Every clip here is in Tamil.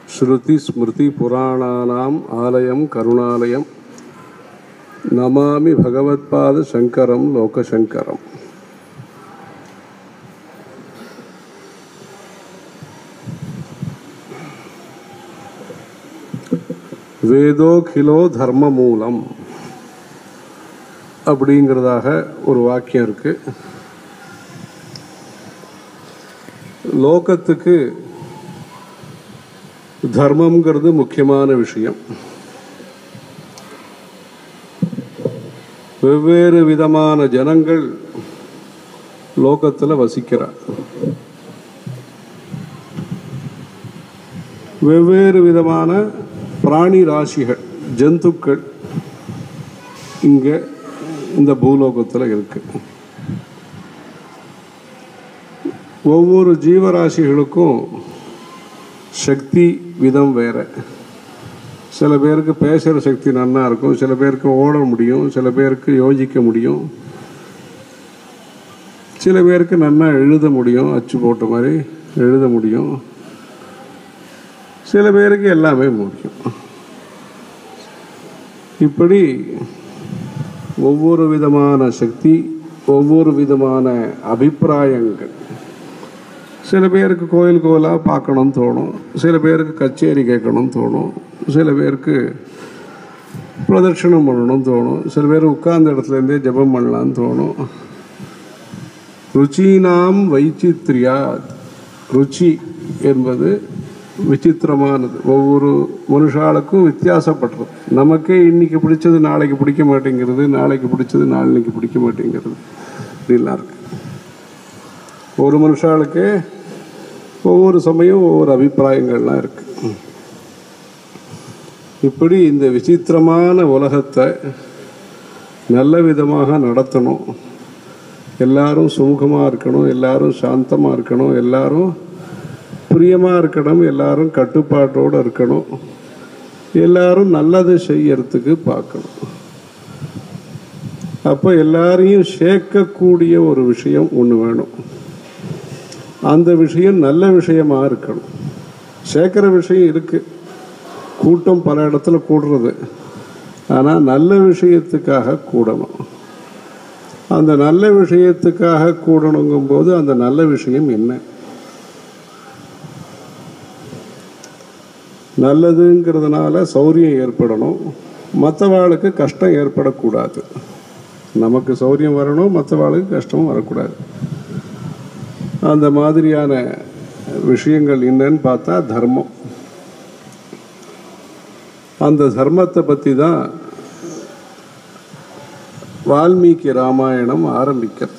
ஸ்ருதி ஸ்மிருதி புராணானாம் ஆலயம் கருணாலயம் நமாமி பகவத்பாத சங்கரம் லோகசங்கரம் வேதோகிலோ தர்ம மூலம் அப்படிங்கிறதாக ஒரு வாக்கியம் இருக்கு லோகத்துக்கு தர்மம்ங்கிறது முக்கியமான விஷயம் வெவ்வேறு விதமான ஜனங்கள் லோகத்தில் வசிக்கிறார் வெவ்வேறு விதமான பிராணி ராசிகள் ஜந்துக்கள் இங்கே இந்த பூலோகத்தில் இருக்கு ஒவ்வொரு ஜீவராசிகளுக்கும் சக்தி விதம் வேற சில பேருக்கு பேசுகிற சக்தி நன்னா இருக்கும் சில பேருக்கு ஓட முடியும் சில பேருக்கு யோசிக்க முடியும் சில பேருக்கு நன்னா எழுத முடியும் அச்சு போட்ட மாதிரி எழுத முடியும் சில பேருக்கு எல்லாமே முடியும் இப்படி ஒவ்வொரு விதமான சக்தி ஒவ்வொரு விதமான அபிப்பிராயங்கள் சில பேருக்கு கோயில் கோயிலாக பார்க்கணும்னு தோணும் சில பேருக்கு கச்சேரி கேட்கணும்னு தோணும் சில பேருக்கு பிரதட்சணம் பண்ணணும்னு தோணும் சில பேர் உட்கார்ந்த இடத்துலேருந்தே ஜெபம் பண்ணலான்னு தோணும் ருச்சினாம் வைச்சித்ரியா ருச்சி என்பது விசித்திரமானது ஒவ்வொரு மனுஷாளுக்கும் வித்தியாசப்படுறது நமக்கே இன்னைக்கு பிடிச்சது நாளைக்கு பிடிக்க மாட்டேங்கிறது நாளைக்கு பிடிச்சது நாளைக்கு பிடிக்க மாட்டேங்கிறது இப்படிலாம் இருக்கு ஒரு மனுஷாளுக்கு ஒவ்வொரு சமயம் ஒவ்வொரு அபிப்பிராயங்கள்லாம் இருக்கு இப்படி இந்த விசித்திரமான உலகத்தை நல்ல விதமாக நடத்தணும் எல்லாரும் சுமூகமாக இருக்கணும் எல்லாரும் சாந்தமாக இருக்கணும் எல்லாரும் பிரியமாக இருக்கணும் எல்லாரும் கட்டுப்பாட்டோடு இருக்கணும் எல்லாரும் நல்லது செய்யறதுக்கு பார்க்கணும் அப்போ எல்லாரையும் சேர்க்கக்கூடிய ஒரு விஷயம் ஒன்று வேணும் அந்த விஷயம் நல்ல விஷயமா இருக்கணும் சேர்க்கிற விஷயம் இருக்கு கூட்டம் பல இடத்துல கூடுறது ஆனால் நல்ல விஷயத்துக்காக கூடணும் அந்த நல்ல விஷயத்துக்காக கூடணுங்கும் போது அந்த நல்ல விஷயம் என்ன நல்லதுங்கிறதுனால சௌரியம் ஏற்படணும் மற்றவாளுக்கு கஷ்டம் ஏற்படக்கூடாது நமக்கு சௌரியம் வரணும் மற்றவாளுக்கு கஷ்டமும் வரக்கூடாது அந்த மாதிரியான விஷயங்கள் என்னன்னு பார்த்தா தர்மம் அந்த தர்மத்தை பற்றி தான் வால்மீகி ராமாயணம் ஆரம்பிக்கிறது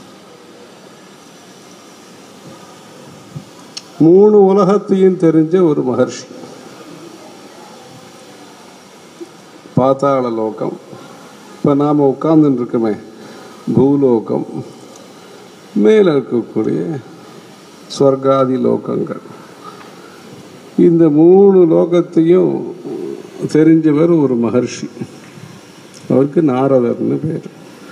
மூணு உலகத்தையும் தெரிஞ்ச ஒரு மகர்ஷி பாத்தாள லோகம் இப்போ நாம் உட்கார்ந்துட்டு இருக்கோமே பூலோகம் மேலே இருக்கக்கூடிய ஸ்வர்காதி லோகங்கள் இந்த மூணு லோகத்தையும் தெரிஞ்சவர் ஒரு மகர்ஷி அவருக்கு நாரதர்னு பேர்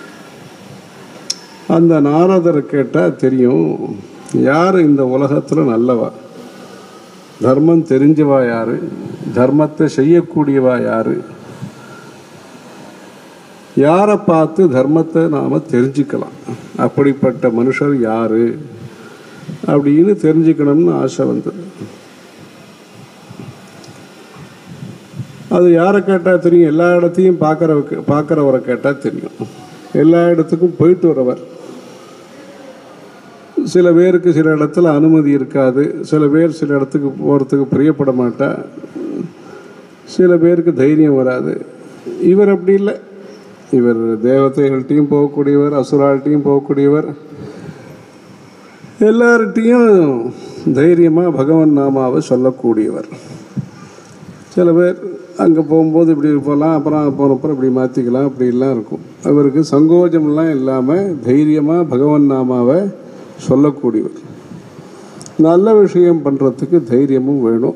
அந்த நாரதரை கேட்டால் தெரியும் யார் இந்த உலகத்தில் நல்லவா தர்மம் தெரிஞ்சவா யாரு தர்மத்தை செய்யக்கூடியவா யாரு யாரை பார்த்து தர்மத்தை நாம் தெரிஞ்சுக்கலாம் அப்படிப்பட்ட மனுஷர் யாரு அப்படின்னு தெரிஞ்சுக்கணும்னு ஆசை வந்தது அது யாரை கேட்டால் தெரியும் எல்லா இடத்தையும் பார்க்குறவருக்கு பார்க்குறவரை கேட்டால் தெரியும் எல்லா இடத்துக்கும் போயிட்டு வரவர் சில பேருக்கு சில இடத்துல அனுமதி இருக்காது சில பேர் சில இடத்துக்கு போகிறதுக்கு பிரியப்பட மாட்டா சில பேருக்கு தைரியம் வராது இவர் அப்படி இல்லை இவர் தேவதைகள்கிட்டையும் போகக்கூடியவர் அசுரால்கிட்டையும் போகக்கூடியவர் எல்லார்கிட்டையும் தைரியமாக பகவன் நாமாவை சொல்லக்கூடியவர் சில பேர் அங்கே போகும்போது இப்படி போகலாம் அப்புறம் போனப்புறம் இப்படி மாற்றிக்கலாம் அப்படிலாம் இருக்கும் அவருக்கு சங்கோஜம்லாம் இல்லாமல் தைரியமாக பகவன் நாமாவை சொல்லக்கூடியவர் நல்ல விஷயம் பண்ணுறதுக்கு தைரியமும் வேணும்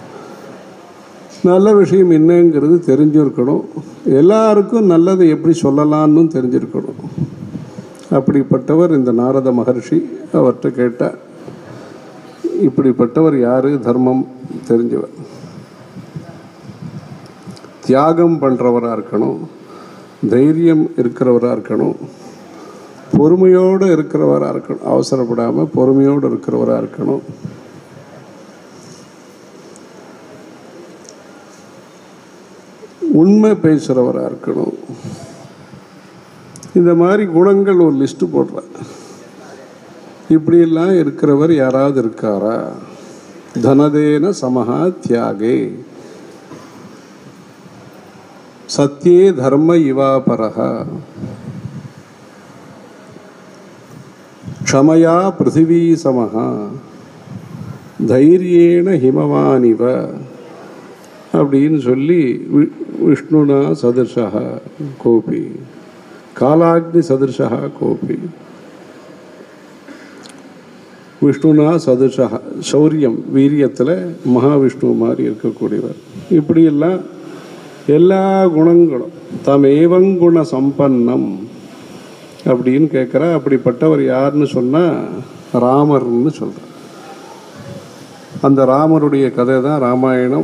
நல்ல விஷயம் என்னங்கிறது தெரிஞ்சிருக்கணும் எல்லாருக்கும் நல்லதை எப்படி சொல்லலான்னு தெரிஞ்சிருக்கணும் அப்படிப்பட்டவர் இந்த நாரத மகர்ஷி அவர்கிட்ட கேட்டார் இப்படிப்பட்டவர் யாரு தர்மம் தெரிஞ்சவர் தியாகம் பண்ணுறவராக இருக்கணும் தைரியம் இருக்கிறவராக இருக்கணும் பொறுமையோடு இருக்கிறவராக இருக்கணும் அவசரப்படாமல் பொறுமையோடு இருக்கிறவராக இருக்கணும் உண்மை பேசுகிறவராக இருக்கணும் இந்த மாதிரி குணங்கள் ஒரு லிஸ்ட் போடுறேன் இப்படியெல்லாம் இருக்கிறவர் யாராவது இருக்காரா தனதேன சமஹா தியாகே சத்தியே தர்ம இவாபரக க்ஷமயா பிருத்திவி சமஹா தைரியேன ஹிமவானிவ அப்படின்னு சொல்லி வி- விஷ்ணுனா சதிர்ஷா கோபி காலாக்னி சதிர்ஷா கோபி விஷ்ணுனா சதுஷா சௌரியம் வீரியத்தில் மகாவிஷ்ணு மாதிரி இருக்கக்கூடியவர் இப்படியெல்லாம் எல்லா குணங்களும் தமேவங்குண சம்பன்னம் அப்படின்னு கேட்குறா அப்படிப்பட்டவர் யாருன்னு சொன்னால் ராமர்னு சொல்கிறார் அந்த ராமருடைய கதை தான் ராமாயணம்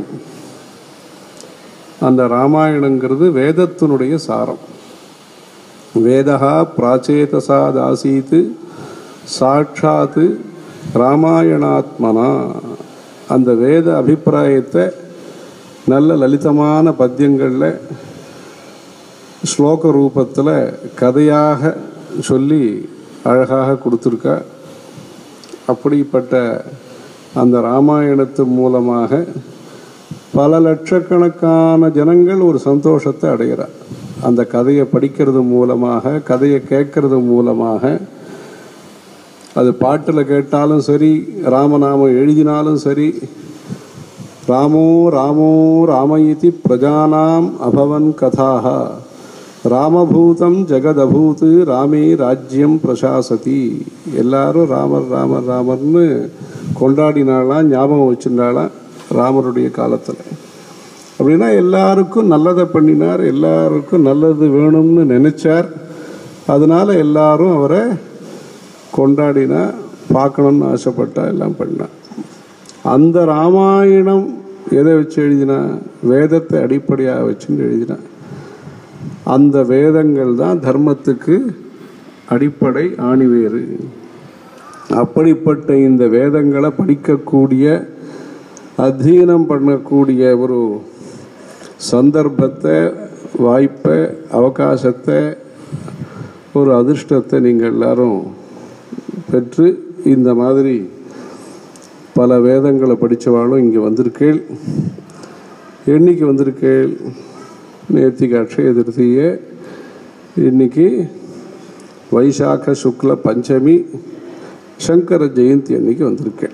அந்த ராமாயணங்கிறது வேதத்தினுடைய சாரம் வேதா பிராச்சேதசாதாசீத்து சாட்சாத்து ராமாயணாத்மனா அந்த வேத அபிப்பிராயத்தை நல்ல லலிதமான பத்தியங்களில் ஸ்லோக ரூபத்தில் கதையாக சொல்லி அழகாக கொடுத்துருக்கா அப்படிப்பட்ட அந்த ராமாயணத்து மூலமாக பல லட்சக்கணக்கான ஜனங்கள் ஒரு சந்தோஷத்தை அடைகிறார் அந்த கதையை படிக்கிறது மூலமாக கதையை கேட்கறது மூலமாக அது பாட்டில் கேட்டாலும் சரி ராமநாமம் எழுதினாலும் சரி ராமோ ராமோ ராமயிதி பிரஜானாம் அபவன் கதாக ராமபூதம் ஜெகதபூத் ராமே ராஜ்யம் பிரசாசதி எல்லாரும் ராமர் ராமர் ராமர்னு கொண்டாடினாலாம் ஞாபகம் வச்சுருந்தாலாம் ராமருடைய காலத்தில் அப்படின்னா எல்லாருக்கும் நல்லதை பண்ணினார் எல்லாருக்கும் நல்லது வேணும்னு நினைச்சார் அதனால எல்லாரும் அவரை கொண்டாடினா பார்க்கணும்னு ஆசைப்பட்டா எல்லாம் பண்ணா அந்த ராமாயணம் எதை வச்சு எழுதினா வேதத்தை அடிப்படையாக வச்சுன்னு எழுதினா அந்த வேதங்கள் தான் தர்மத்துக்கு அடிப்படை ஆணிவேறு அப்படிப்பட்ட இந்த வேதங்களை படிக்கக்கூடிய அத்தீனம் பண்ணக்கூடிய ஒரு சந்தர்ப்பத்தை வாய்ப்பை அவகாசத்தை ஒரு அதிர்ஷ்டத்தை நீங்கள் எல்லாரும் பெற்று இந்த மாதிரி பல வேதங்களை படித்தவாளும் இங்கே வந்திருக்கேள் என்னைக்கு வந்திருக்கேள் நேர்த்திக்கு அக்ஷய திருத்திய இன்னைக்கு வைசாக்க சுக்ல பஞ்சமி சங்கர ஜெயந்தி அன்னைக்கு வந்திருக்கேன்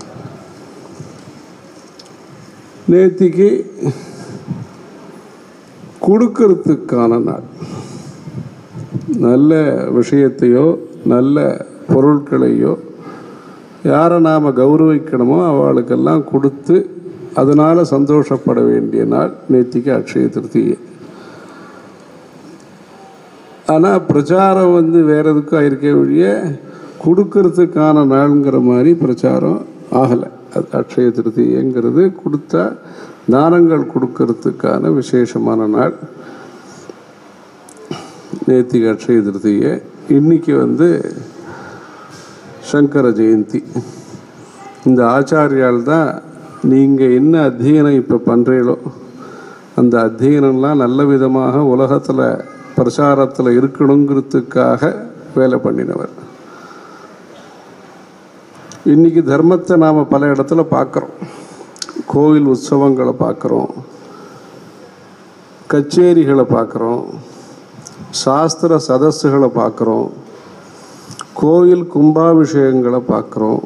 நேத்திக்கு கொடுக்கறதுக்கான நாள் நல்ல விஷயத்தையோ நல்ல பொருட்களையோ யாரை நாம் கௌரவிக்கணுமோ அவளுக்கெல்லாம் கொடுத்து அதனால் சந்தோஷப்பட வேண்டிய நாள் நேத்திக்கு அக்ஷய திருத்தியை ஆனால் பிரச்சாரம் வந்து வேற எதுக்கும் ஆயிருக்கே ஒழிய கொடுக்கறதுக்கான நாளுங்கிற மாதிரி பிரச்சாரம் ஆகலை அது அக்ஷய திருத்தியங்கிறது கொடுத்தா தானங்கள் கொடுக்கறதுக்கான விசேஷமான நாள் நேத்திக்கு அக்ஷய திருத்தியை இன்னைக்கு வந்து சங்கர ஜெயந்தி இந்த ஆச்சாரியால் தான் நீங்கள் என்ன அத்தியனம் இப்போ பண்ணுறீங்களோ அந்த அத்தியனம்லாம் நல்ல விதமாக உலகத்தில் பிரச்சாரத்தில் இருக்கணுங்கிறதுக்காக வேலை பண்ணினவர் இன்னைக்கு தர்மத்தை நாம் பல இடத்துல பார்க்குறோம் கோவில் உற்சவங்களை பார்க்குறோம் கச்சேரிகளை பார்க்குறோம் சாஸ்திர சதஸ்ஸுகளை பார்க்குறோம் கோயில் கும்பாபிஷேகங்களை பார்க்குறோம்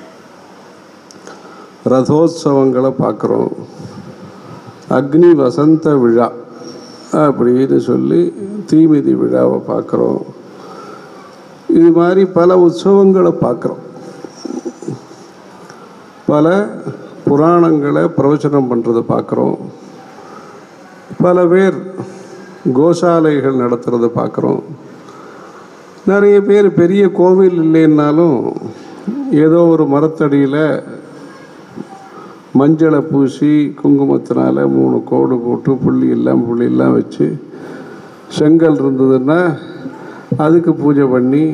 ரதோத்சவங்களை பார்க்குறோம் அக்னி வசந்த விழா அப்படின்னு சொல்லி தீமிதி விழாவை பார்க்குறோம் இது மாதிரி பல உற்சவங்களை பார்க்குறோம் பல புராணங்களை பிரவச்சனம் பண்ணுறதை பார்க்குறோம் பல பேர் கோசாலைகள் நடத்துறதை பார்க்குறோம் நிறைய பேர் பெரிய கோவில் இல்லைன்னாலும் ஏதோ ஒரு மரத்தடியில் மஞ்சளை பூசி குங்குமத்தினால மூணு கோடு போட்டு புள்ளி எல்லாம் புள்ளி எல்லாம் வச்சு செங்கல் இருந்ததுன்னா அதுக்கு பூஜை பண்ணி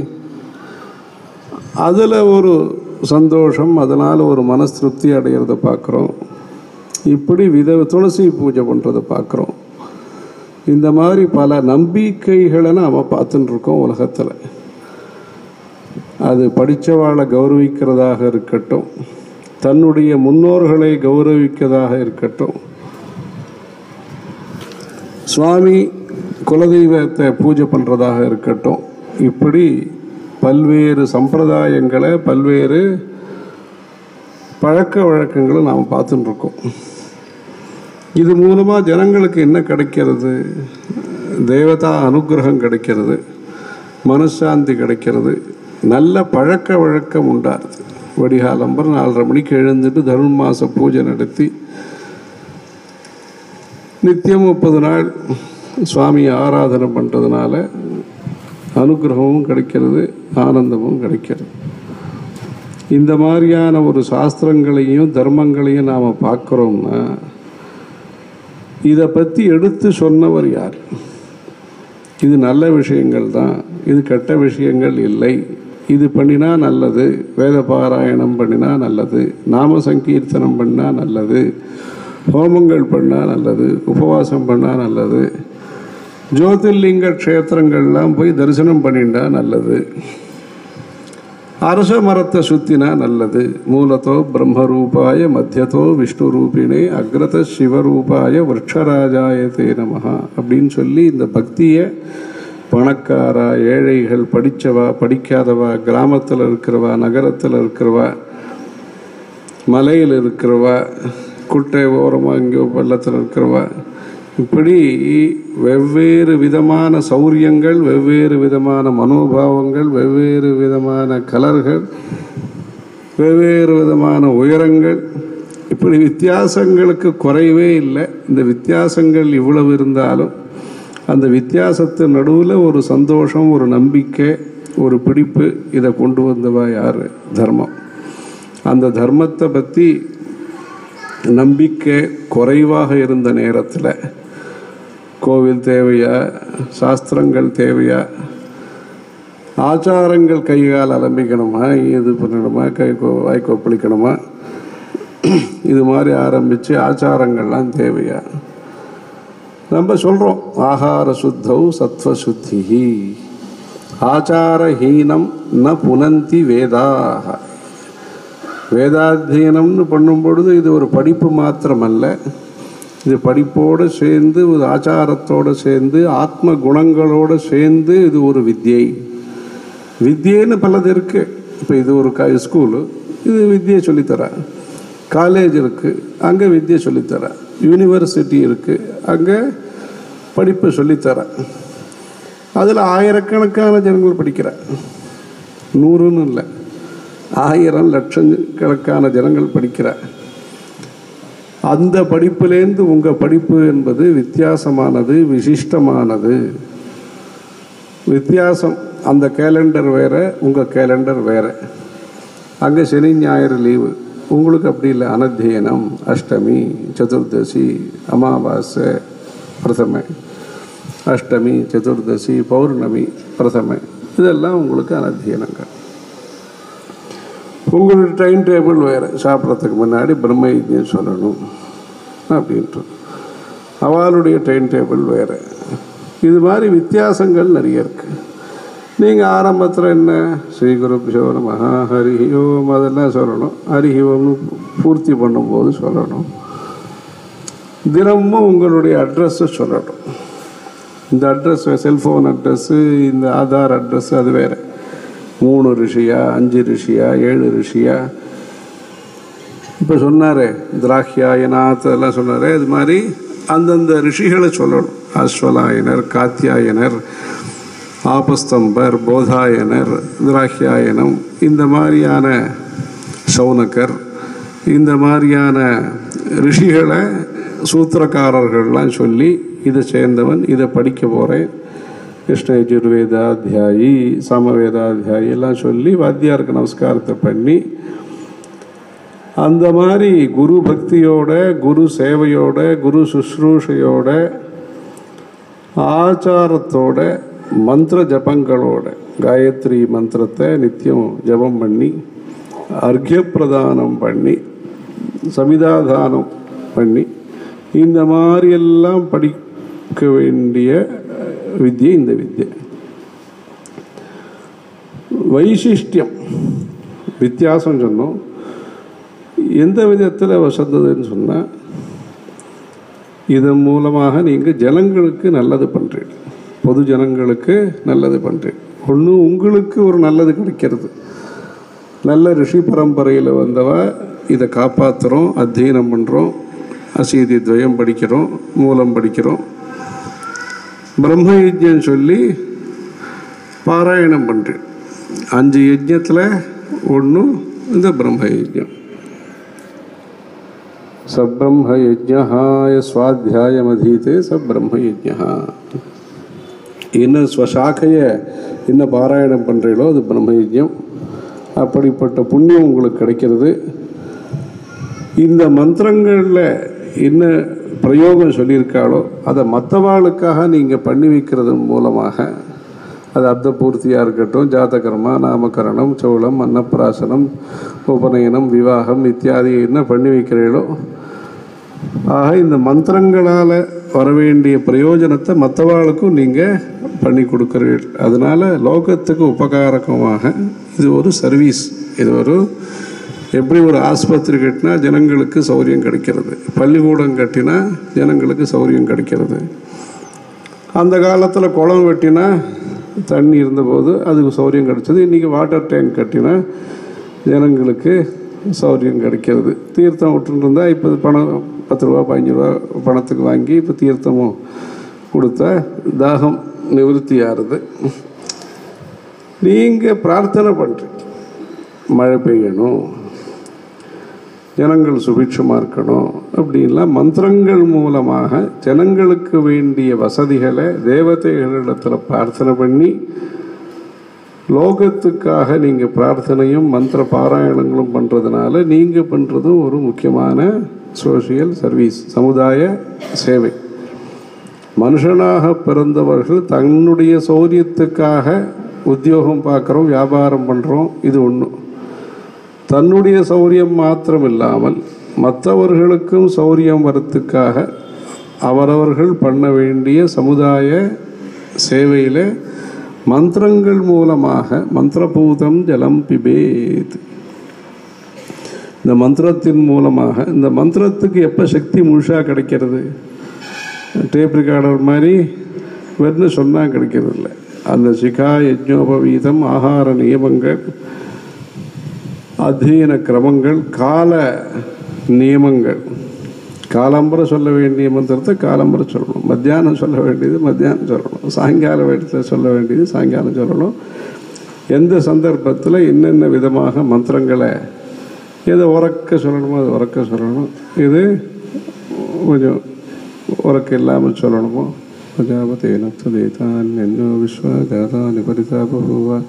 அதில் ஒரு சந்தோஷம் அதனால் ஒரு மனசு திருப்தி அடைகிறத பார்க்குறோம் இப்படி வித துளசி பூஜை பண்ணுறதை பார்க்குறோம் இந்த மாதிரி பல நம்பிக்கைகளை நாம் பார்த்துட்டு இருக்கோம் உலகத்தில் அது படித்தவாளை கௌரவிக்கிறதாக இருக்கட்டும் தன்னுடைய முன்னோர்களை கௌரவிக்கிறதாக இருக்கட்டும் சுவாமி குலதெய்வத்தை பூஜை பண்ணுறதாக இருக்கட்டும் இப்படி பல்வேறு சம்பிரதாயங்களை பல்வேறு பழக்க வழக்கங்களை நாம் பார்த்துட்டு இருக்கோம் இது மூலமாக ஜனங்களுக்கு என்ன கிடைக்கிறது தேவதா அனுகிரகம் கிடைக்கிறது மனசாந்தி கிடைக்கிறது நல்ல பழக்க வழக்கம் உண்டாருது வடிகாலம்பர் நாலரை மணிக்கு எழுந்துட்டு தருண் மாச பூஜை நடத்தி நித்தியம் முப்பது நாள் சுவாமி ஆராதனை பண்ணுறதுனால அனுகிரகமும் கிடைக்கிறது ஆனந்தமும் கிடைக்கிறது இந்த மாதிரியான ஒரு சாஸ்திரங்களையும் தர்மங்களையும் நாம் பார்க்குறோம்னா இதை பற்றி எடுத்து சொன்னவர் யார் இது நல்ல விஷயங்கள் தான் இது கெட்ட விஷயங்கள் இல்லை இது பண்ணினா நல்லது வேத பாராயணம் பண்ணினா நல்லது நாம சங்கீர்த்தனம் பண்ணா நல்லது ஹோமங்கள் பண்ணா நல்லது உபவாசம் பண்ணா நல்லது ஜோதிர்லிங்க க்ஷேத்திரங்கள்லாம் போய் தரிசனம் பண்ணிண்டா நல்லது அரச மரத்தை சுத்தினா நல்லது மூலத்தோ பிரம்மரூபாய மத்தியத்தோ விஷ்ணு ரூபிணே அக்ரத சிவரூபாய விரக்ஷராஜாய தே நமஹா அப்படின்னு சொல்லி இந்த பக்தியை பணக்காரா ஏழைகள் படித்தவா படிக்காதவா கிராமத்தில் இருக்கிறவா நகரத்தில் இருக்கிறவா மலையில் இருக்கிறவா குட்டை ஓரமாக இங்கேயோ பள்ளத்தில் இருக்கிறவா இப்படி வெவ்வேறு விதமான சௌரியங்கள் வெவ்வேறு விதமான மனோபாவங்கள் வெவ்வேறு விதமான கலர்கள் வெவ்வேறு விதமான உயரங்கள் இப்படி வித்தியாசங்களுக்கு குறைவே இல்லை இந்த வித்தியாசங்கள் இவ்வளவு இருந்தாலும் அந்த வித்தியாசத்து நடுவில் ஒரு சந்தோஷம் ஒரு நம்பிக்கை ஒரு பிடிப்பு இதை கொண்டு வந்தவா யார் தர்மம் அந்த தர்மத்தை பற்றி நம்பிக்கை குறைவாக இருந்த நேரத்தில் கோவில் தேவையா சாஸ்திரங்கள் தேவையா ஆச்சாரங்கள் கைகால் அலம்பிக்கணுமா இது பண்ணணுமா கை கோ வாய் கொப்பளிக்கணுமா இது மாதிரி ஆரம்பித்து ஆச்சாரங்கள்லாம் தேவையா நம்ம சொல்கிறோம் ஆகார சுத்தௌ சத்வ சுத்தி ஆச்சாரஹீனம் ந புனந்தி வேதாக வேதாத்தியனம்னு பண்ணும் பொழுது இது ஒரு படிப்பு மாத்திரமல்ல இது படிப்போடு சேர்ந்து ஒரு ஆச்சாரத்தோடு சேர்ந்து ஆத்ம குணங்களோடு சேர்ந்து இது ஒரு வித்யை வித்யன்னு பலது இருக்கு இப்போ இது ஒரு க ஸ்கூலு இது வித்தியை சொல்லித்தரேன் காலேஜ் இருக்குது அங்கே வித்தியை சொல்லித்தரேன் யூனிவர்சிட்டி இருக்குது அங்கே படிப்பு சொல்லித்தரேன் அதில் ஆயிரக்கணக்கான ஜனங்கள் படிக்கிறேன் நூறுன்னு இல்லை ஆயிரம் லட்சக்கணக்கான ஜனங்கள் படிக்கிற அந்த படிப்பிலேருந்து உங்கள் படிப்பு என்பது வித்தியாசமானது விசிஷ்டமானது வித்தியாசம் அந்த கேலண்டர் வேற உங்கள் கேலண்டர் வேற அங்கே சனி ஞாயிறு லீவு உங்களுக்கு அப்படி இல்லை அனத்தியனம் அஷ்டமி சதுர்தசி அமாவாசை பிரதமை அஷ்டமி சதுர்தசி பௌர்ணமி பிரதமை இதெல்லாம் உங்களுக்கு அனத்தியனங்கள் உங்களுடைய டைம் டேபிள் வேறு சாப்பிட்றதுக்கு முன்னாடி பிரம்ம யஜ்யம் சொல்லணும் அப்படின்ட்டு அவளுடைய டைம் டேபிள் வேறு இது மாதிரி வித்தியாசங்கள் நிறைய இருக்குது நீங்கள் ஆரம்பத்தில் என்ன ஸ்ரீ குருபியோ மகா ஹரி ஓம் அதெல்லாம் சொல்லணும் ஹரி ஓம்னு பூர்த்தி பண்ணும்போது சொல்லணும் தினமும் உங்களுடைய அட்ரஸை சொல்லணும் இந்த அட்ரஸ் செல்ஃபோன் அட்ரஸ்ஸு இந்த ஆதார் அட்ரஸ் அது வேறு மூணு ரிஷியா அஞ்சு ரிஷியா ஏழு ரிஷியா இப்போ சொன்னார் திராக்யாயனாத் எல்லாம் சொன்னார் இது மாதிரி அந்தந்த ரிஷிகளை சொல்லணும் அஸ்வலாயனர் காத்தியாயனர் ஆபஸ்தம்பர் போதாயனர் திராக்யாயனம் இந்த மாதிரியான சௌனகர் இந்த மாதிரியான ரிஷிகளை சூத்திரக்காரர்கள்லாம் சொல்லி இதை சேர்ந்தவன் இதை படிக்க போகிறேன் கிருஷ்ண யஜுர்வேதாத்தியாயி சாமவேதாத்தியாயி எல்லாம் சொல்லி வாத்தியாருக்கு நமஸ்காரத்தை பண்ணி அந்த மாதிரி குரு பக்தியோட குரு சேவையோட குரு சுஷ்ரூஷையோட ஆச்சாரத்தோட மந்திர ஜபங்களோட காயத்ரி மந்திரத்தை நித்தியம் ஜபம் பண்ணி அர்க்ய பிரதானம் பண்ணி சமிதாதானம் பண்ணி இந்த மாதிரி எல்லாம் படிக்க வேண்டிய வித்யை இந்த வித்யை வைசிஷ்டியம் வித்தியாசம் சொன்னோம் எந்த விதத்தில் வசந்ததுன்னு சொன்னால் இதன் மூலமாக நீங்கள் ஜனங்களுக்கு நல்லது பண்ணுறீங்க பொது ஜனங்களுக்கு நல்லது பண்ணுறீங்க ஒன்று உங்களுக்கு ஒரு நல்லது கிடைக்கிறது நல்ல ரிஷி பரம்பரையில் வந்தவ இதை காப்பாற்றுறோம் அத்தியனம் பண்ணுறோம் அசீதி துவயம் படிக்கிறோம் மூலம் படிக்கிறோம் பிரம்ம யஜ்யம் சொல்லி பாராயணம் பண்ணுறேன் அஞ்சு யஜ்யத்தில் ஒன்று இந்த பிரம்ம யஜ்யம் சப்ரம்ம யஜ்ஞாய சுவாத்தியாயமதீதே சப்ரம்ம யஜ்ஞா என்ன ஸ்வசாக்கைய என்ன பாராயணம் பண்ணுறீங்களோ அது பிரம்ம யஜ்யம் அப்படிப்பட்ட புண்ணியம் உங்களுக்கு கிடைக்கிறது இந்த மந்திரங்களில் என்ன பிரயோகம் சொல்லியிருக்காளோ அதை மற்றவாளுக்காக நீங்கள் பண்ணி வைக்கிறதன் மூலமாக அது அர்த்த பூர்த்தியாக இருக்கட்டும் ஜாதகர்மா நாமகரணம் சௌளம் அன்னப்பிராசனம் உபநயனம் விவாகம் இத்தியாதி என்ன பண்ணி வைக்கிறீர்களோ ஆக இந்த மந்திரங்களால் வர வேண்டிய பிரயோஜனத்தை மற்றவாளுக்கும் நீங்கள் பண்ணி கொடுக்குறீர்கள் அதனால லோகத்துக்கு உபகாரகமாக இது ஒரு சர்வீஸ் இது ஒரு எப்படி ஒரு ஆஸ்பத்திரி கட்டினா ஜனங்களுக்கு சௌரியம் கிடைக்கிறது பள்ளிக்கூடம் கட்டினா ஜனங்களுக்கு சௌரியம் கிடைக்கிறது அந்த காலத்தில் குளம் வெட்டினா தண்ணி இருந்தபோது அதுக்கு சௌரியம் கிடைச்சது இன்றைக்கி வாட்டர் டேங்க் கட்டினா ஜனங்களுக்கு சௌரியம் கிடைக்கிறது தீர்த்தம் விட்டுருந்தா இப்போ பணம் பத்து ரூபா பதினஞ்சு ரூபா பணத்துக்கு வாங்கி இப்போ தீர்த்தமும் கொடுத்தா தாகம் நிவர்த்தி ஆறுது நீங்கள் பிரார்த்தனை பண்ணுறீங்க மழை பெய்யணும் ஜனங்கள் சுபிட்சமாக இருக்கணும் அப்படின்லாம் மந்திரங்கள் மூலமாக ஜனங்களுக்கு வேண்டிய வசதிகளை தேவதைகளிடத்தில் பிரார்த்தனை பண்ணி லோகத்துக்காக நீங்கள் பிரார்த்தனையும் மந்திர பாராயணங்களும் பண்ணுறதுனால நீங்கள் பண்ணுறதும் ஒரு முக்கியமான சோஷியல் சர்வீஸ் சமுதாய சேவை மனுஷனாக பிறந்தவர்கள் தன்னுடைய சௌரியத்துக்காக உத்தியோகம் பார்க்குறோம் வியாபாரம் பண்ணுறோம் இது ஒன்று தன்னுடைய சௌரியம் மாத்திரம் இல்லாமல் மற்றவர்களுக்கும் சௌரியம் வரத்துக்காக அவரவர்கள் பண்ண வேண்டிய சமுதாய சேவையில் மந்திரங்கள் மூலமாக மந்திரபூதம் ஜலம் பிபேத் இந்த மந்திரத்தின் மூலமாக இந்த மந்திரத்துக்கு எப்போ சக்தி முழுசாக கிடைக்கிறது டேப் ரெக்கார்டர் மாதிரி வெறும் சொன்னால் கிடைக்கிறது இல்லை அந்த சிகா யஜ்னோபவீதம் ஆகார நியமங்கள் அத்தியன கிரமங்கள் கால நியமங்கள் காலம்பரை சொல்ல வேண்டிய மந்திரத்தை காலம்பரை சொல்லணும் மத்தியானம் சொல்ல வேண்டியது மத்தியானம் சொல்லணும் சாயங்கால வேடத்தில் சொல்ல வேண்டியது சாயங்காலம் சொல்லணும் எந்த சந்தர்ப்பத்தில் என்னென்ன விதமாக மந்திரங்களை எதை உறக்க சொல்லணுமோ அது உறக்க சொல்லணும் இது கொஞ்சம் உறக்க இல்லாமல் சொல்லணுமோ பிரஜாபதி நப்ததேதான் என்னோ விஸ்வகாதானி பரிதாபூவா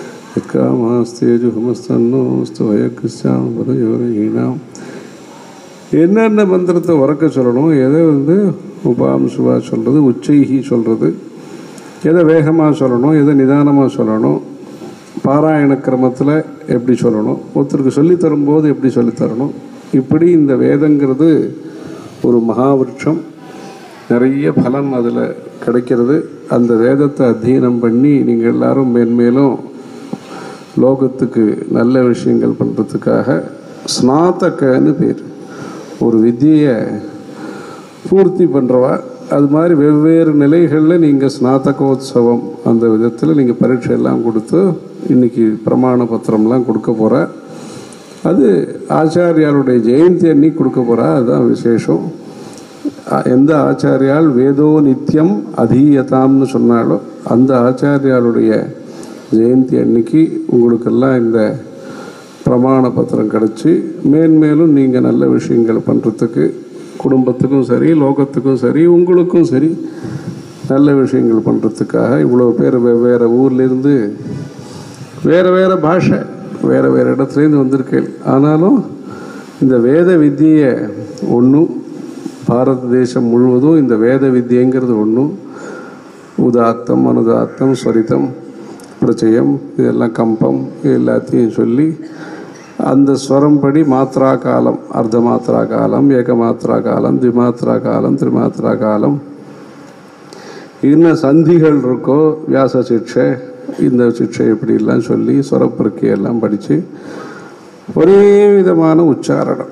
எக்காமாஸ்தேஜுகமஸ்தன்னோஸ்து வயக்கிருஷ்ணாம் பதயோரீனாம் என்னென்ன மந்திரத்தை உறக்க சொல்லணும் எதை வந்து உபாம்சுவா சொல்கிறது உச்சைகி சொல்கிறது எதை வேகமாக சொல்லணும் எதை நிதானமாக சொல்லணும் பாராயண கிரமத்தில் எப்படி சொல்லணும் ஒருத்தருக்கு சொல்லித் தரும்போது எப்படி சொல்லித் தரணும் இப்படி இந்த வேதங்கிறது ஒரு மகாவிருட்சம் நிறைய பலன் அதில் கிடைக்கிறது அந்த வேதத்தை அத்தியனம் பண்ணி நீங்கள் எல்லாரும் மேன்மேலும் லோகத்துக்கு நல்ல விஷயங்கள் பண்ணுறதுக்காக ஸ்நாத்தகன்னு பேர் ஒரு வித்தியை பூர்த்தி பண்ணுறவா அது மாதிரி வெவ்வேறு நிலைகளில் நீங்கள் ஸ்நாத்தகோத்சவம் அந்த விதத்தில் நீங்கள் பரீட்சை எல்லாம் கொடுத்து இன்னைக்கு பிரமாண பத்திரம்லாம் கொடுக்க போகிற அது ஆச்சாரியாளுடைய ஜெயந்தி அன்னைக்கு கொடுக்க போகிறா அதுதான் விசேஷம் அ- எந்த ஆச்சாரியால் வேதோ நித்தியம் அதீயதாம்னு சொன்னாலோ அந்த ஆச்சாரியாளுடைய ஜெயந்தி அன்னைக்கு உங்களுக்கெல்லாம் இந்த பிரமாண பத்திரம் கிடச்சி மேன்மேலும் நீங்கள் நல்ல விஷயங்கள் பண்ணுறதுக்கு குடும்பத்துக்கும் சரி லோகத்துக்கும் சரி உங்களுக்கும் சரி நல்ல விஷயங்கள் பண்ணுறதுக்காக இவ்வளோ பேர் வெவ்வேறு ஊர்லேருந்து வேறு வேறு பாஷை வேறு வேறு இடத்துலேருந்து வந்திருக்கேன் ஆனாலும் இந்த வேத வித்தியை ஒன்றும் பாரத தேசம் முழுவதும் இந்த வேத வித்தியங்கிறது ஒன்றும் உதாத்தம் அனுதாத்தம் ஸ்வரிதம் பிரச்சயம் இதெல்லாம் கம்பம் இது எல்லாத்தையும் சொல்லி அந்த ஸ்வரம் படி மாத்ரா காலம் அர்த்த மாத்ரா காலம் ஏக மாத்ரா காலம் திமாத்ரா காலம் திரிமாத்ரா காலம் என்ன சந்திகள் இருக்கோ வியாச சிக்ஷை இந்த சிக்ஷை இப்படிலாம் சொல்லி சுரப்பிருக்கையெல்லாம் படித்து ஒரே விதமான உச்சாரணம்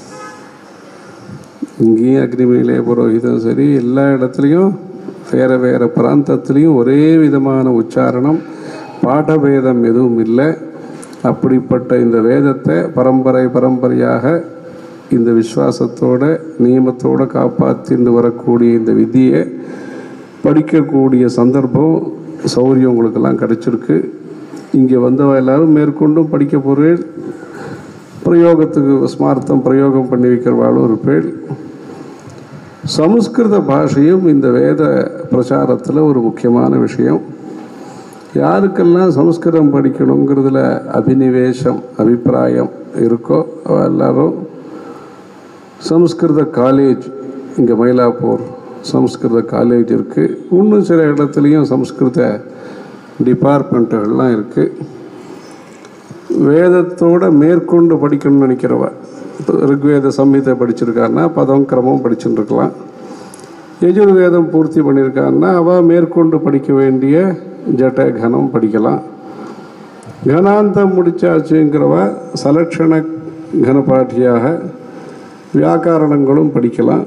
இங்கேயும் அக்னிமேலே புரோகிதம் சரி எல்லா இடத்துலையும் வேற வேற பிராந்தத்துலேயும் ஒரே விதமான உச்சாரணம் பாடபேதம் எதுவும் இல்லை அப்படிப்பட்ட இந்த வேதத்தை பரம்பரை பரம்பரையாக இந்த விசுவாசத்தோட நியமத்தோட காப்பாற்றிட்டு வரக்கூடிய இந்த விதியை படிக்கக்கூடிய சந்தர்ப்பம் சௌரியம் உங்களுக்கெல்லாம் கிடைச்சிருக்கு இங்கே வந்தவ எல்லாரும் மேற்கொண்டும் படிக்க போகிறேன் பிரயோகத்துக்கு ஸ்மார்த்தம் பிரயோகம் பண்ணி வைக்கிறவாளும் இருப்பேள் சமஸ்கிருத பாஷையும் இந்த வேத பிரச்சாரத்தில் ஒரு முக்கியமான விஷயம் யாருக்கெல்லாம் சமஸ்கிருதம் படிக்கணுங்கிறதுல அபினிவேசம் அபிப்பிராயம் இருக்கோ அவ எல்லாரும் சமஸ்கிருத காலேஜ் இங்கே மயிலாப்பூர் சமஸ்கிருத காலேஜ் இருக்குது இன்னும் சில இடத்துலையும் சமஸ்கிருத டிபார்ட்மெண்ட்டுகள்லாம் இருக்குது வேதத்தோட மேற்கொண்டு படிக்கணும்னு நினைக்கிறவ இப்போ ரிக்வேத சம்ஹிதை படிச்சிருக்கான்னா பதம் கிரமம் படிச்சுட்டு இருக்கலாம் யஜுர்வேதம் பூர்த்தி பண்ணியிருக்கான்னா அவள் மேற்கொண்டு படிக்க வேண்டிய ஜட கனம் படிக்கலாம் கனாந்தம் முடிச்சாச்சுங்கிறவ சலட்சண கனபாட்டியாக வியாக்கரணங்களும் படிக்கலாம்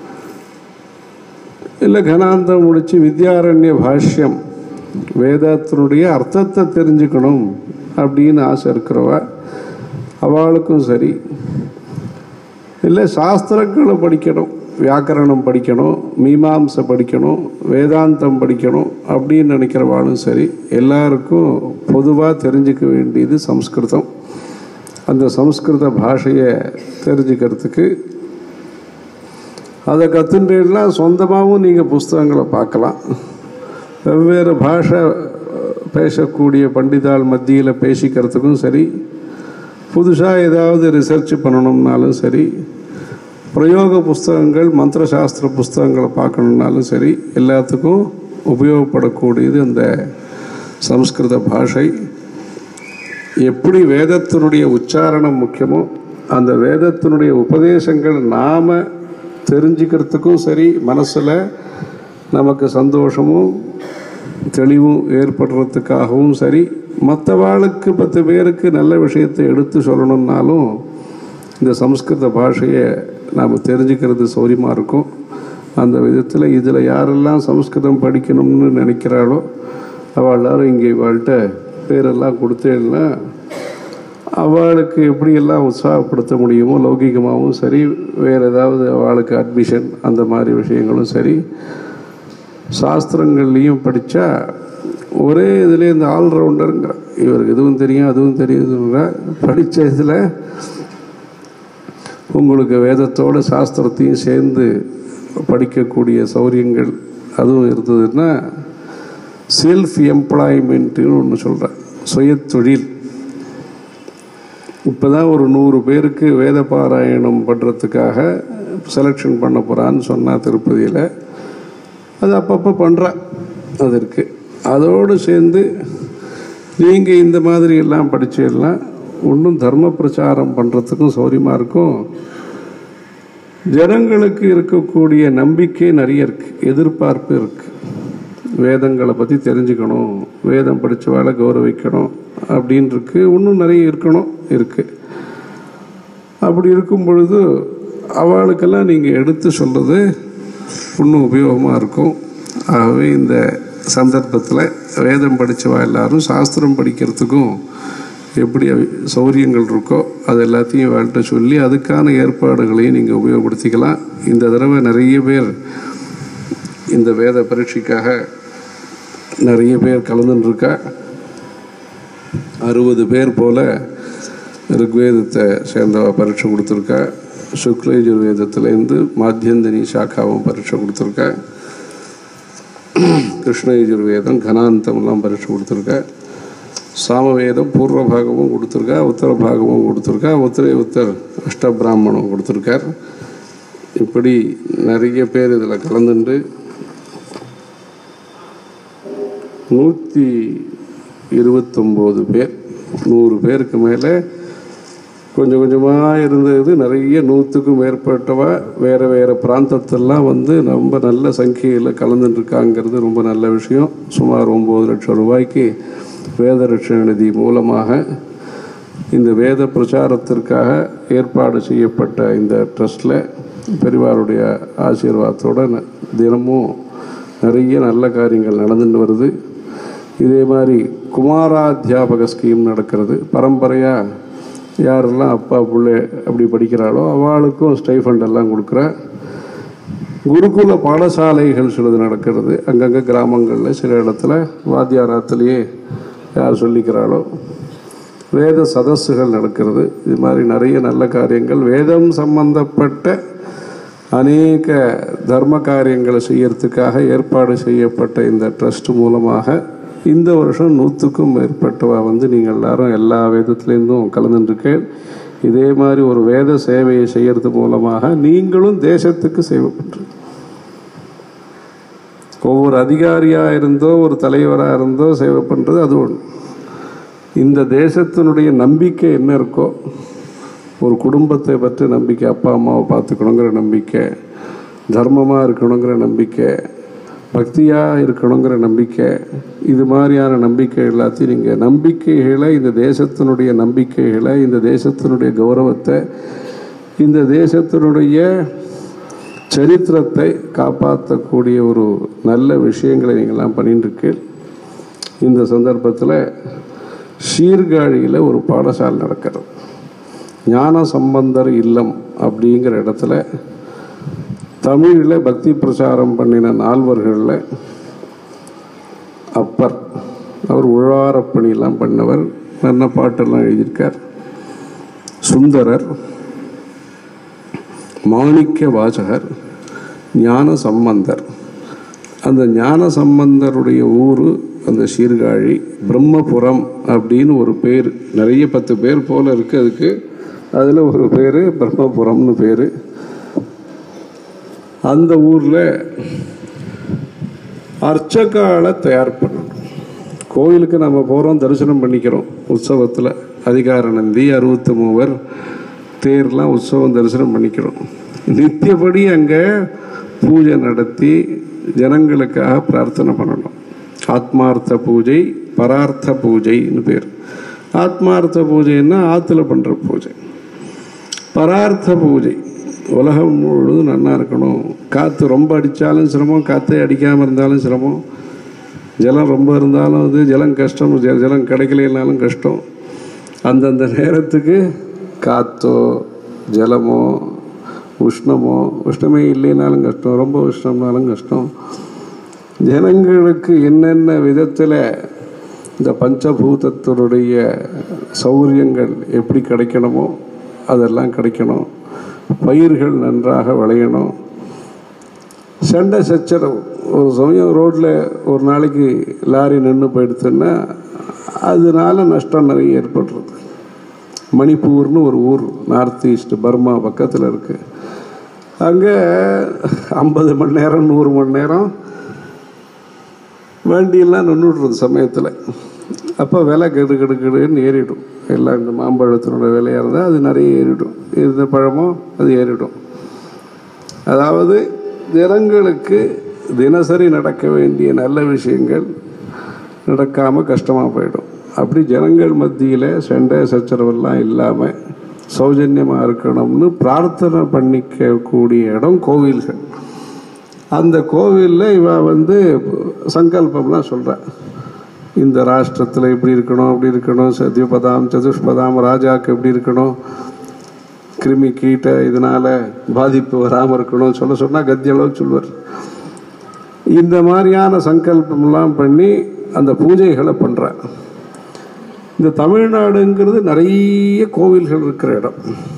இல்லை கனாந்தம் முடித்து வித்யாரண்ய பாஷ்யம் வேதத்தினுடைய அர்த்தத்தை தெரிஞ்சுக்கணும் அப்படின்னு ஆசை இருக்கிறவ அவளுக்கும் சரி இல்லை சாஸ்திரங்களை படிக்கணும் வியாக்கரணம் படிக்கணும் மீமாம்சை படிக்கணும் வேதாந்தம் படிக்கணும் அப்படின்னு நினைக்கிறவாளும் சரி எல்லாருக்கும் பொதுவாக தெரிஞ்சுக்க வேண்டியது சம்ஸ்கிருதம் அந்த சம்ஸ்கிருத பாஷையை தெரிஞ்சுக்கிறதுக்கு அதை கற்றுன்றா சொந்தமாகவும் நீங்கள் புஸ்தகங்களை பார்க்கலாம் வெவ்வேறு பாஷை பேசக்கூடிய பண்டிதாள் மத்தியில் பேசிக்கிறதுக்கும் சரி புதுசாக ஏதாவது ரிசர்ச் பண்ணணும்னாலும் சரி பிரயோக புஸ்தகங்கள் மந்திர சாஸ்திர புஸ்தகங்களை பார்க்கணுன்னாலும் சரி எல்லாத்துக்கும் உபயோகப்படக்கூடியது அந்த சம்ஸ்கிருத பாஷை எப்படி வேதத்தினுடைய உச்சாரணம் முக்கியமோ அந்த வேதத்தினுடைய உபதேசங்கள் நாம் தெரிஞ்சுக்கிறதுக்கும் சரி மனசில் நமக்கு சந்தோஷமும் தெளிவும் ஏற்படுறதுக்காகவும் சரி மற்றவாளுக்கு பத்து பேருக்கு நல்ல விஷயத்தை எடுத்து சொல்லணும்னாலும் இந்த சம்ஸ்கிருத பாஷையை நாம் தெரிஞ்சுக்கிறது சௌரியமாக இருக்கும் அந்த விதத்தில் இதில் யாரெல்லாம் சம்ஸ்கிருதம் படிக்கணும்னு நினைக்கிறாளோ அவள் எல்லாரும் இங்கே இவாள்கிட்ட பேரெல்லாம் கொடுத்தேன்னா அவளுக்கு எப்படியெல்லாம் உற்சாகப்படுத்த முடியுமோ லௌகிகமாகவும் சரி வேறு ஏதாவது அவளுக்கு அட்மிஷன் அந்த மாதிரி விஷயங்களும் சரி சாஸ்திரங்கள்லேயும் படித்தா ஒரே இதில் இந்த ஆல்ரவுண்டருங்கிற இவருக்கு இதுவும் தெரியும் அதுவும் தெரியுதுங்கிற படித்த இதில் உங்களுக்கு வேதத்தோட சாஸ்திரத்தையும் சேர்ந்து படிக்கக்கூடிய சௌரியங்கள் அதுவும் இருந்ததுன்னா செல்ஃப் எம்ப்ளாய்மெண்ட்டுன்னு ஒன்று சொல்கிறேன் சுயத்தொழில் இப்போ தான் ஒரு நூறு பேருக்கு வேத பாராயணம் பண்ணுறதுக்காக செலெக்ஷன் பண்ண போகிறான்னு சொன்னால் திருப்பதியில் அது அப்பப்போ பண்ணுறேன் அது இருக்குது அதோடு சேர்ந்து நீங்கள் இந்த மாதிரி எல்லாம் படிச்செல்லாம் ஒன்றும் தர்ம பிரச்சாரம் பண்ணுறதுக்கும் சௌரியமாக இருக்கும் ஜனங்களுக்கு இருக்கக்கூடிய நம்பிக்கை நிறைய இருக்குது எதிர்பார்ப்பு இருக்குது வேதங்களை பற்றி தெரிஞ்சுக்கணும் வேதம் படித்தவாளை கௌரவிக்கணும் அப்படின்னு இருக்கு இன்னும் நிறைய இருக்கணும் இருக்குது அப்படி இருக்கும் பொழுது அவளுக்கெல்லாம் நீங்கள் எடுத்து சொல்கிறது இன்னும் உபயோகமாக இருக்கும் ஆகவே இந்த சந்தர்ப்பத்தில் வேதம் படித்தவா எல்லாரும் சாஸ்திரம் படிக்கிறதுக்கும் எப்படி அவி- சௌரியங்கள் இருக்கோ அது எல்லாத்தையும் வாழ்கிட்ட சொல்லி அதுக்கான ஏற்பாடுகளையும் நீங்கள் உபயோகப்படுத்திக்கலாம் இந்த தடவை நிறைய பேர் இந்த வேத பரீட்சைக்காக நிறைய பேர் கலந்துட்டுருக்கா அறுபது பேர் போல் ரிக்வேதத்தை சேர்ந்தவ பரீட்சை கொடுத்துருக்கா சுக்லயஜுர்வேதத்துலேருந்து மாத்தியந்தினி சாக்காவும் பரீட்சை கொடுத்துருக்கா கிருஷ்ணயஜுர்வேதம் கனாந்தம்லாம் பரீட்சை கொடுத்துருக்கா சாமவேதம் பூர்வ பாகமும் கொடுத்துருக்கா உத்தர பாகமும் கொடுத்துருக்கா உத்தர உத்தர் அஷ்டபிராமணம் கொடுத்துருக்கார் இப்படி நிறைய பேர் இதில் கலந்துண்டு நூற்றி இருபத்தொம்போது பேர் நூறு பேருக்கு மேலே கொஞ்சம் கொஞ்சமாக இருந்தது நிறைய நூற்றுக்கும் மேற்பட்டவ வேறு வேறு பிராந்தத்தெல்லாம் வந்து ரொம்ப நல்ல சங்கையில் கலந்துட்டுருக்காங்கிறது ரொம்ப நல்ல விஷயம் சுமார் ஒம்பது லட்சம் ரூபாய்க்கு வேத ரட்சண நிதி மூலமாக இந்த வேத பிரச்சாரத்திற்காக ஏற்பாடு செய்யப்பட்ட இந்த ட்ரஸ்டில் பெரிவாருடைய ஆசீர்வாதத்தோட ந- தினமும் நிறைய நல்ல காரியங்கள் நடந்துட்டு வருது இதே மாதிரி குமாராத்தியாபக ஸ்கீம் நடக்கிறது பரம்பரையாக யாரெல்லாம் அப்பா பிள்ளை அப்படி படிக்கிறாளோ அவளுக்கும் ஸ்டைஃபண்ட் எல்லாம் கொடுக்குறா குருகுல பாடசாலைகள் சிலது நடக்கிறது அங்கங்கே கிராமங்களில் சில இடத்துல வாத்தியாராத்திலேயே யார் சொல்லிக்கிறாளோ வேத சதஸ்ஸுகள் நடக்கிறது இது மாதிரி நிறைய நல்ல காரியங்கள் வேதம் சம்பந்தப்பட்ட அநேக தர்ம காரியங்களை செய்யறதுக்காக ஏற்பாடு செய்யப்பட்ட இந்த ட்ரஸ்ட் மூலமாக இந்த வருஷம் நூற்றுக்கும் மேற்பட்டவா வந்து நீங்கள் எல்லாரும் எல்லா வேதத்துலேருந்தும் கலந்துருக்கேன் இதே மாதிரி ஒரு வேத சேவையை செய்யறது மூலமாக நீங்களும் தேசத்துக்கு சேவை பண்றீங்க ஒவ்வொரு அதிகாரியாக இருந்தோ ஒரு தலைவராக இருந்தோ சேவை பண்ணுறது அது ஒன்று இந்த தேசத்தினுடைய நம்பிக்கை என்ன இருக்கோ ஒரு குடும்பத்தை பற்றி நம்பிக்கை அப்பா அம்மாவை பார்த்துக்கணுங்கிற நம்பிக்கை தர்மமாக இருக்கணுங்கிற நம்பிக்கை பக்தியாக இருக்கணுங்கிற நம்பிக்கை இது மாதிரியான நம்பிக்கை எல்லாத்தையும் நீங்கள் நம்பிக்கைகளை இந்த தேசத்தினுடைய நம்பிக்கைகளை இந்த தேசத்தினுடைய கௌரவத்தை இந்த தேசத்தினுடைய சரித்திரத்தை காப்பாற்றக்கூடிய ஒரு நல்ல விஷயங்களை நீங்கள்லாம் பண்ணிட்டு இருக்கு இந்த சந்தர்ப்பத்தில் சீர்காழியில் ஒரு பாடசாலை நடக்கிறது ஞான சம்பந்தர் இல்லம் அப்படிங்கிற இடத்துல தமிழில் பக்தி பிரச்சாரம் பண்ணின நால்வர்களில் அப்பர் அவர் உழவாரப் பணியெல்லாம் பண்ணவர் நல்ல பாட்டெல்லாம் எழுதியிருக்கார் சுந்தரர் மாணிக்க வாசகர் ஞான சம்பந்தர் அந்த ஞான சம்பந்தருடைய ஊர் அந்த சீர்காழி பிரம்மபுரம் அப்படின்னு ஒரு பேர் நிறைய பத்து பேர் போல இருக்கு அதுக்கு அதில் ஒரு பேர் பிரம்மபுரம்னு பேர் அந்த ஊரில் அர்ச்சகாலை தயார் பண்ணணும் கோயிலுக்கு நம்ம போகிறோம் தரிசனம் பண்ணிக்கிறோம் உற்சவத்தில் அதிகார நந்தி அறுபத்தி மூவர் தேர்லாம் உற்சவம் தரிசனம் பண்ணிக்கிறோம் நித்தியபடி அங்கே பூஜை நடத்தி ஜனங்களுக்காக பிரார்த்தனை பண்ணணும் ஆத்மார்த்த பூஜை பரார்த்த பூஜைன்னு பேர் ஆத்மார்த்த பூஜைன்னா ஆற்றுல பண்ணுற பூஜை பரார்த்த பூஜை உலகம் முழுவதும் நல்லா இருக்கணும் காற்று ரொம்ப அடித்தாலும் சிரமம் காற்றே அடிக்காமல் இருந்தாலும் சிரமம் ஜலம் ரொம்ப இருந்தாலும் அது ஜலம் கஷ்டம் ஜ- ஜலம் கிடைக்கலைனாலும் கஷ்டம் அந்தந்த நேரத்துக்கு காற்றோ ஜலமோ உஷ்ணமோ உஷ்ணமே இல்லைனாலும் கஷ்டம் ரொம்ப உஷ்ணம்னாலும் கஷ்டம் ஜனங்களுக்கு என்னென்ன விதத்தில் இந்த பஞ்சபூதத்தினுடைய சௌரியங்கள் எப்படி கிடைக்கணுமோ அதெல்லாம் கிடைக்கணும் பயிர்கள் நன்றாக விளையணும் சண்டை சச்சரவு ஒரு சமயம் ரோட்டில் ஒரு நாளைக்கு லாரி நின்று போயிடுச்சுன்னா அதனால நஷ்டம் நிறைய ஏற்படுறது மணிப்பூர்னு ஒரு ஊர் நார்த் ஈஸ்ட் பர்மா பக்கத்தில் இருக்குது அங்கே ஐம்பது மணி நேரம் நூறு மணி நேரம் வண்டியெல்லாம் நின்றுடுறது சமயத்தில் அப்போ விலை கெடு கெடு கெடுன்னு ஏறிடும் எல்லாம் இந்த மாம்பழத்தினோட விலையாக இருந்தால் அது நிறைய ஏறிடும் இந்த பழமோ அது ஏறிடும் அதாவது ஜனங்களுக்கு தினசரி நடக்க வேண்டிய நல்ல விஷயங்கள் நடக்காமல் கஷ்டமாக போயிடும் அப்படி ஜனங்கள் மத்தியில் சண்டை சச்சரவெல்லாம் இல்லாமல் சௌஜன்யமாக இருக்கணும்னு பிரார்த்தனை பண்ணிக்கக்கூடிய இடம் கோவில்கள் அந்த கோவிலில் இவ வந்து சங்கல்பம்லாம் சொல்கிறா இந்த ராஷ்டிரத்தில் இப்படி இருக்கணும் அப்படி இருக்கணும் சத்யபதாம் சதுஷ்பதாம் ராஜாக்கு எப்படி இருக்கணும் கிருமி கீட்ட இதனால் பாதிப்பு வராமல் இருக்கணும் சொல்ல சொன்னால் கத்தியளவு சொல்வார் இந்த மாதிரியான சங்கல்பம்லாம் பண்ணி அந்த பூஜைகளை பண்ணுறார் இந்த தமிழ்நாடுங்கிறது நிறைய கோவில்கள் இருக்கிற இடம்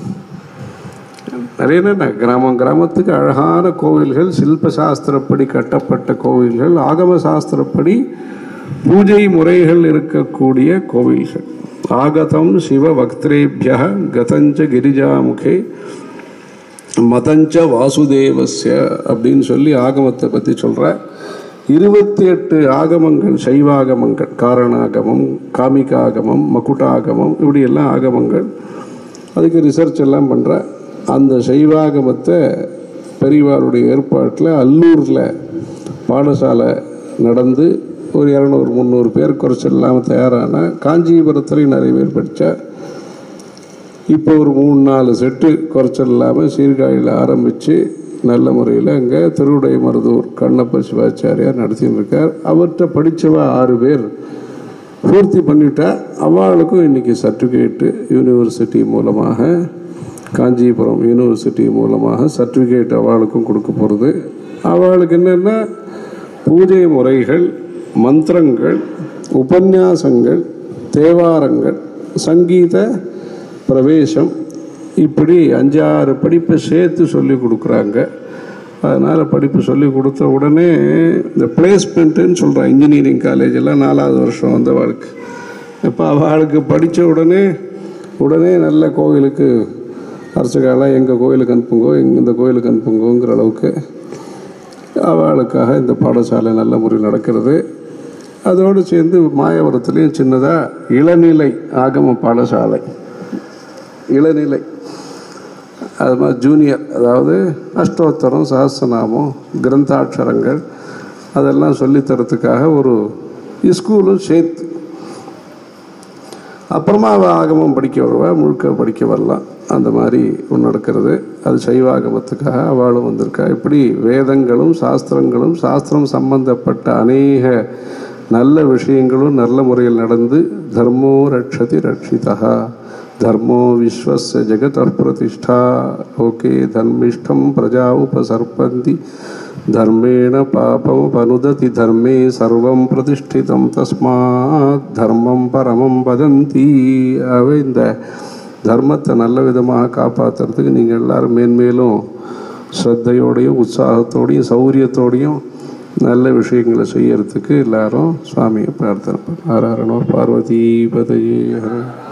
நிறைய என்ன கிராமம் கிராமத்துக்கு அழகான கோவில்கள் சில்ப சாஸ்திரப்படி கட்டப்பட்ட கோவில்கள் ஆகம சாஸ்திரப்படி பூஜை முறைகள் இருக்கக்கூடிய கோவில்கள் ஆகதம் சிவ பக்திரேபிய கதஞ்ச கிரிஜாமுகே மதஞ்ச வாசுதேவஸ்ய அப்படின்னு சொல்லி ஆகமத்தை பற்றி சொல்ற இருபத்தி எட்டு ஆகமங்கள் சைவாகமங்கள் காரணாகமம் காமிகாகமம் மகுடாகமம் இப்படி எல்லாம் ஆகமங்கள் அதுக்கு ரிசர்ச் எல்லாம் பண்ணுற அந்த சைவாகமத்தை பெரியவாருடைய ஏற்பாட்டில் அல்லூரில் பாடசாலை நடந்து ஒரு இரநூறு முந்நூறு பேர் குறைச்சல் இல்லாமல் தயாரான காஞ்சிபுரத்துலேயும் நிறைய பேர் படித்தா இப்போ ஒரு மூணு நாலு செட்டு குறைச்சல் இல்லாமல் சீர்காழியில் ஆரம்பித்து நல்ல முறையில் அங்கே திருவுடை மருதூர் கண்ணப்ப சிவாச்சாரியார் நடத்தின்னு இருக்கார் அவர்கிட்ட படித்தவ ஆறு பேர் பூர்த்தி பண்ணிட்டா அவளுக்கும் இன்றைக்கி சர்டிஃபிகேட்டு யூனிவர்சிட்டி மூலமாக காஞ்சிபுரம் யூனிவர்சிட்டி மூலமாக சர்டிஃபிகேட் அவளுக்கும் கொடுக்க போகிறது அவளுக்கு என்னென்னா பூஜை முறைகள் மந்திரங்கள் உபன்யாசங்கள் தேவாரங்கள் சங்கீத பிரவேசம் இப்படி அஞ்சாறு படிப்பை சேர்த்து சொல்லி கொடுக்குறாங்க அதனால் படிப்பு சொல்லி கொடுத்த உடனே இந்த பிளேஸ்மெண்ட்டுன்னு சொல்கிறேன் இன்ஜினியரிங் காலேஜ் எல்லாம் நாலாவது வருஷம் வந்த வாழ்க்கை இப்போ அவளுக்கு படித்த உடனே உடனே நல்ல கோவிலுக்கு அர்ச்சகாலாம் எங்கள் கோயிலுக்கு அனுப்புங்கோ எங்க இந்த கோயிலுக்கு அனுப்புங்கோங்கிற அளவுக்கு அவளுக்காக இந்த பாடசாலை நல்ல முறையில் நடக்கிறது அதோடு சேர்ந்து மாயவரத்துலேயும் சின்னதாக இளநிலை ஆகம பாடசாலை இளநிலை அது மாதிரி ஜூனியர் அதாவது அஷ்டோத்தரம் சஹஸ்ரநாமம் கிரந்தாட்சரங்கள் அதெல்லாம் சொல்லித்தரத்துக்காக ஒரு ஸ்கூலும் சேர்த்து அப்புறமா அவள் ஆகமம் படிக்க வருவா முழுக்க படிக்க வரலாம் அந்த மாதிரி ஒன்று நடக்கிறது அது சைவாகமத்துக்காக அவளும் வந்திருக்கா இப்படி வேதங்களும் சாஸ்திரங்களும் சாஸ்திரம் சம்பந்தப்பட்ட அநேக நல்ல விஷயங்களும் நல்ல முறையில் நடந்து தர்மோ ரட்சதி ரட்சிதா தர்மோ விஸ்வஸ்ய ஜெகத பிரதிஷ்டா லோகே தர்மிஷ்டம் பிரஜா உபசர்பந்தி தர்மேண பாபமுபனுததி தர்மே சர்வம் பிரதிஷ்டிதம் தஸ்மாத் தர்மம் பரமம் வதந்தி அவை இந்த தர்மத்தை நல்ல விதமாக காப்பாற்றுறதுக்கு நீங்கள் எல்லாரும் மேன்மேலும் ஸ்ரத்தையோடையும் உற்சாகத்தோடையும் சௌரியத்தோடையும் நல்ல விஷயங்களை செய்யறதுக்கு எல்லாரும் சுவாமியை பிரார்த்தனை பண்ண ஹர ஹரணோ பார்வதி பதையே ஹர